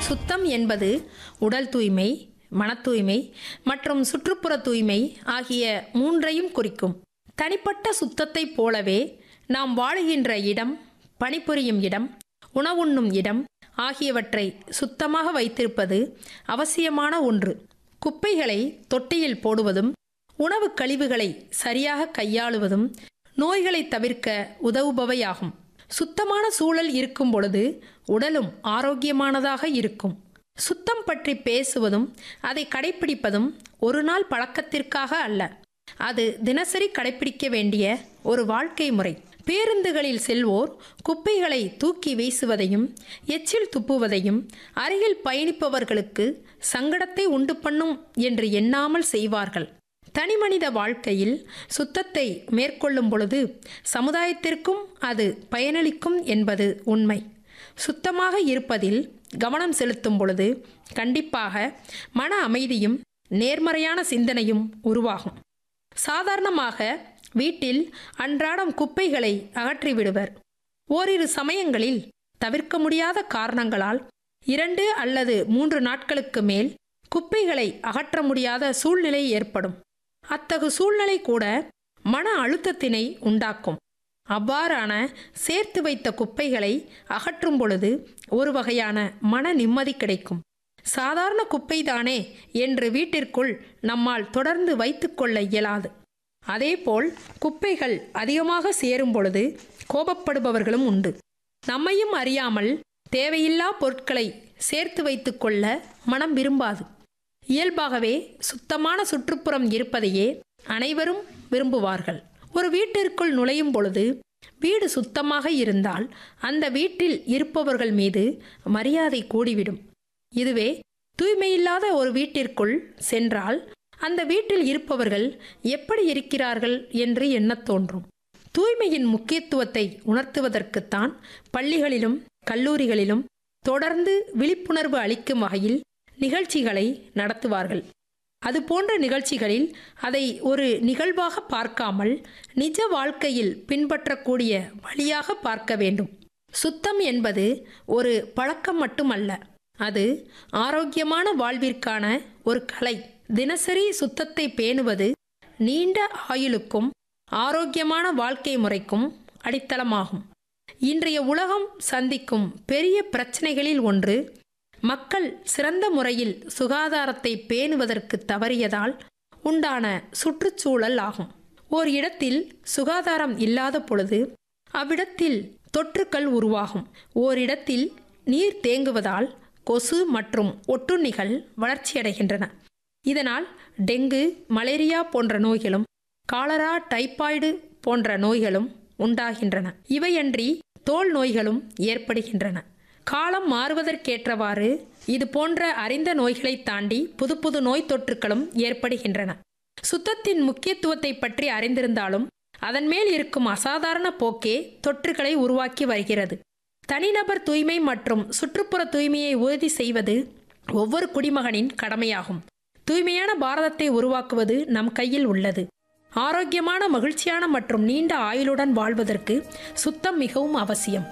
சுத்தம் என்பது உடல் தூய்மை மன தூய்மை மற்றும் சுற்றுப்புற தூய்மை ஆகிய மூன்றையும் குறிக்கும் தனிப்பட்ட சுத்தத்தைப் போலவே நாம் வாழுகின்ற இடம் பணிபுரியும் இடம் உணவுண்ணும் இடம் ஆகியவற்றை சுத்தமாக வைத்திருப்பது அவசியமான ஒன்று குப்பைகளை தொட்டியில் போடுவதும் உணவு கழிவுகளை சரியாக கையாளுவதும் நோய்களை தவிர்க்க உதவுபவையாகும் சுத்தமான சூழல் இருக்கும் பொழுது உடலும் ஆரோக்கியமானதாக இருக்கும் சுத்தம் பற்றி பேசுவதும் அதை கடைபிடிப்பதும் ஒரு நாள் பழக்கத்திற்காக அல்ல அது தினசரி கடைபிடிக்க வேண்டிய ஒரு வாழ்க்கை முறை பேருந்துகளில் செல்வோர் குப்பைகளை தூக்கி வீசுவதையும் எச்சில் துப்புவதையும் அருகில் பயணிப்பவர்களுக்கு சங்கடத்தை உண்டு பண்ணும் என்று எண்ணாமல் செய்வார்கள் தனிமனித வாழ்க்கையில் சுத்தத்தை மேற்கொள்ளும் பொழுது சமுதாயத்திற்கும் அது பயனளிக்கும் என்பது உண்மை சுத்தமாக இருப்பதில் கவனம் செலுத்தும் பொழுது கண்டிப்பாக மன அமைதியும் நேர்மறையான சிந்தனையும் உருவாகும் சாதாரணமாக வீட்டில் அன்றாடம் குப்பைகளை அகற்றிவிடுவர் ஓரிரு சமயங்களில் தவிர்க்க முடியாத காரணங்களால் இரண்டு அல்லது மூன்று நாட்களுக்கு மேல் குப்பைகளை அகற்ற முடியாத சூழ்நிலை ஏற்படும் அத்தகு சூழ்நிலை கூட மன அழுத்தத்தினை உண்டாக்கும் அவ்வாறான சேர்த்து வைத்த குப்பைகளை அகற்றும் பொழுது ஒரு வகையான மன நிம்மதி கிடைக்கும் சாதாரண குப்பைதானே என்று வீட்டிற்குள் நம்மால் தொடர்ந்து வைத்துக்கொள்ள இயலாது அதேபோல் குப்பைகள் அதிகமாக சேரும் பொழுது கோபப்படுபவர்களும் உண்டு நம்மையும் அறியாமல் தேவையில்லா பொருட்களை சேர்த்து வைத்துக்கொள்ள மனம் விரும்பாது இயல்பாகவே சுத்தமான சுற்றுப்புறம் இருப்பதையே அனைவரும் விரும்புவார்கள் ஒரு வீட்டிற்குள் நுழையும் பொழுது வீடு சுத்தமாக இருந்தால் அந்த வீட்டில் இருப்பவர்கள் மீது மரியாதை கூடிவிடும் இதுவே தூய்மையில்லாத ஒரு வீட்டிற்குள் சென்றால் அந்த வீட்டில் இருப்பவர்கள் எப்படி இருக்கிறார்கள் என்று எண்ணத் தோன்றும் தூய்மையின் முக்கியத்துவத்தை உணர்த்துவதற்குத்தான் பள்ளிகளிலும் கல்லூரிகளிலும் தொடர்ந்து விழிப்புணர்வு அளிக்கும் வகையில் நிகழ்ச்சிகளை நடத்துவார்கள் அதுபோன்ற நிகழ்ச்சிகளில் அதை ஒரு நிகழ்வாக பார்க்காமல் நிஜ வாழ்க்கையில் பின்பற்றக்கூடிய வழியாக பார்க்க வேண்டும் சுத்தம் என்பது ஒரு பழக்கம் மட்டுமல்ல அது ஆரோக்கியமான வாழ்விற்கான ஒரு கலை தினசரி சுத்தத்தை பேணுவது நீண்ட ஆயுளுக்கும் ஆரோக்கியமான வாழ்க்கை முறைக்கும் அடித்தளமாகும் இன்றைய உலகம் சந்திக்கும் பெரிய பிரச்சனைகளில் ஒன்று மக்கள் சிறந்த முறையில் சுகாதாரத்தை பேணுவதற்கு தவறியதால் உண்டான சுற்றுச்சூழல் ஆகும் ஓர் இடத்தில் சுகாதாரம் இல்லாத பொழுது அவ்விடத்தில் தொற்றுக்கள் உருவாகும் ஓரிடத்தில் நீர் தேங்குவதால் கொசு மற்றும் ஒட்டுண்ணிகள் வளர்ச்சியடைகின்றன இதனால் டெங்கு மலேரியா போன்ற நோய்களும் காலரா டைபாய்டு போன்ற நோய்களும் உண்டாகின்றன இவையன்றி தோல் நோய்களும் ஏற்படுகின்றன காலம் மாறுவதற்கேற்றவாறு இது போன்ற அறிந்த நோய்களை தாண்டி புது புது நோய் தொற்றுக்களும் ஏற்படுகின்றன சுத்தத்தின் முக்கியத்துவத்தை பற்றி அறிந்திருந்தாலும் அதன் மேல் இருக்கும் அசாதாரண போக்கே தொற்றுகளை உருவாக்கி வருகிறது தனிநபர் தூய்மை மற்றும் சுற்றுப்புற தூய்மையை உறுதி செய்வது ஒவ்வொரு குடிமகனின் கடமையாகும் தூய்மையான பாரதத்தை உருவாக்குவது நம் கையில் உள்ளது ஆரோக்கியமான மகிழ்ச்சியான மற்றும் நீண்ட ஆயுளுடன் வாழ்வதற்கு சுத்தம் மிகவும் அவசியம்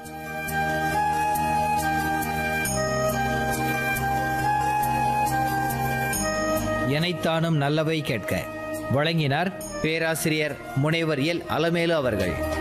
எனைத்தானும் நல்லவை கேட்க வழங்கினார் பேராசிரியர் முனைவர் எல் அலமேலு அவர்கள்